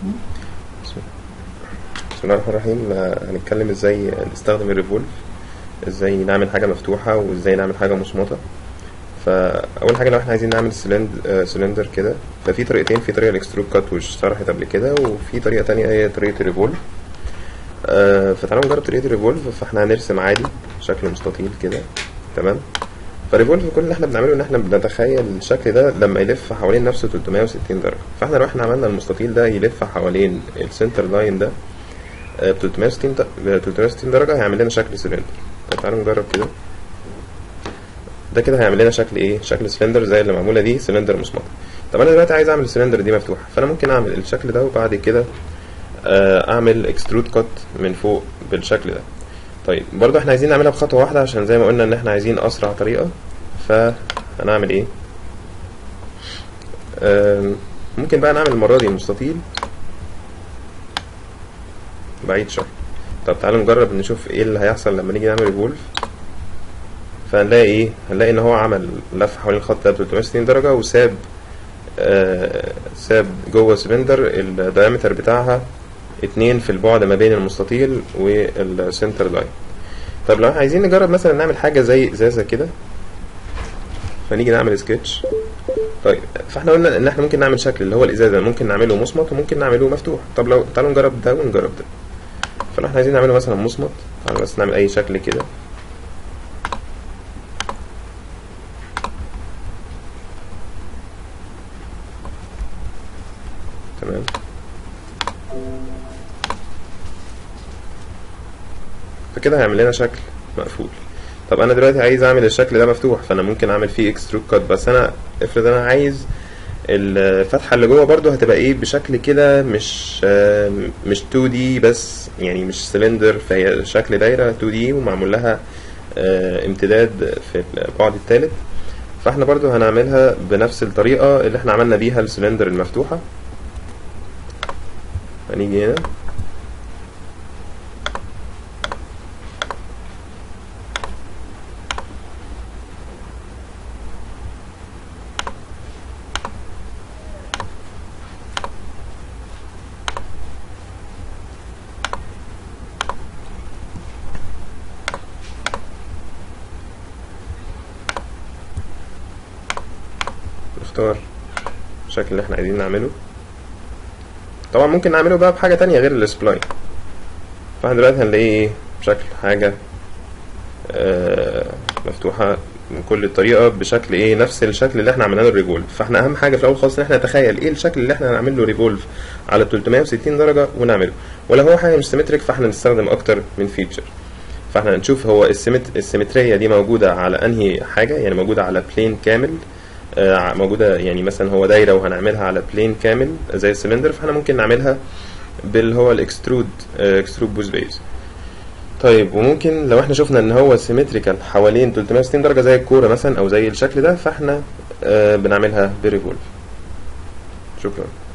بسم بسم الله الرحمن الرحيم آه، هنتكلم ازاي نستخدم الريفولف ازاي نعمل حاجة مفتوحة وازاي نعمل حاجة مصمتة فأول حاجة لو احنا عايزين نعمل سلند آه، سلندر كده ففي طريقتين في طريقة الاكسترود كات which شرحت قبل كده وفي طريقة تانية هي طريقة الريفولف آه، فتعالوا نجرب طريقة الريفولف فاحنا هنرسم عادي شكل مستطيل كده تمام فالريفولف كل اللي احنا بنعمله ان احنا بنتخيل الشكل ده لما يلف حوالين نفسه 360 درجة فاحنا لو احنا عملنا المستطيل ده يلف حوالين السنتر لاين ده ب 360 د- ب 360 درجة هيعمل لنا شكل سلندر طب تعالوا نجرب كده ده كده هيعمل لنا شكل ايه شكل سلندر زي اللي معمولة دي سلندر مصمتة طب انا دلوقتي عايز اعمل السلندر دي مفتوحة فانا ممكن اعمل الشكل ده وبعد كده آه، اعمل اكسترود كات من فوق بالشكل ده طيب برضه احنا عايزين نعملها بخطوة واحدة عشان زي ما قلنا ان احنا عايزين اسرع طريقة فهنعمل ايه آم، ممكن بقى نعمل المرة دي المستطيل بعيد شوية طب تعالوا نجرب نشوف ايه اللي هيحصل لما نيجي نعمل ريفولف فهنلاقي ايه هنلاقي ان هو عمل لف حوالين الخط ده ب 360 درجة وساب آه ساب جوه سلندر الدايمتر بتاعها اتنين في البعد ما بين المستطيل والسنتر لاين طب لو احنا عايزين نجرب مثلا نعمل حاجة زي ازازة كده فنيجي نعمل سكتش طيب فاحنا قلنا ان احنا ممكن نعمل شكل اللي هو الازازة ممكن نعمله مصمت وممكن نعمله مفتوح طب لو تعالوا نجرب ده ونجرب ده فلو احنا عايزين نعمله مثلا مصمت تعالوا بس نعمل اي شكل كده تمام فكده هيعمل لنا شكل مقفول طب انا دلوقتي عايز اعمل الشكل ده مفتوح فانا ممكن اعمل فيه اكسترود كات بس انا افرض انا عايز الفتحه اللي جوه برضو هتبقى ايه بشكل كده مش آه، مش 2 دي بس يعني مش سلندر فهي شكل دايره 2 دي ومعمول لها آه، امتداد في البعد الثالث فاحنا برضو هنعملها بنفس الطريقه اللي احنا عملنا بيها السلندر المفتوحه هنيجي هنا نختار الشكل اللي احنا عايزين نعمله طبعا ممكن نعمله بقى بحاجة تانية غير السبلاين فاحنا دلوقتي هنلاقيه ايه بشكل حاجة آه مفتوحة من كل الطريقة بشكل ايه نفس الشكل اللي احنا عملنا له ريفولف فاحنا اهم حاجة في الاول خالص ان احنا نتخيل ايه الشكل اللي احنا هنعمل له ريفولف على 360 درجة ونعمله ولو هو حاجة مش سيمتريك فاحنا نستخدم اكتر من فيتشر فاحنا هنشوف هو السيمت السيمترية دي موجودة على انهي حاجة يعني موجودة على بلين كامل آه، موجودة يعني مثلا هو دايرة وهنعملها على بلين كامل زي السلندر فاحنا ممكن نعملها باللي هو الاكسترود اكسترود بوز بيز طيب وممكن لو احنا شفنا ان هو سيمتريكال حوالين 360 درجة زي الكورة مثلا او زي الشكل ده فاحنا آه، بنعملها بريفولف شكرا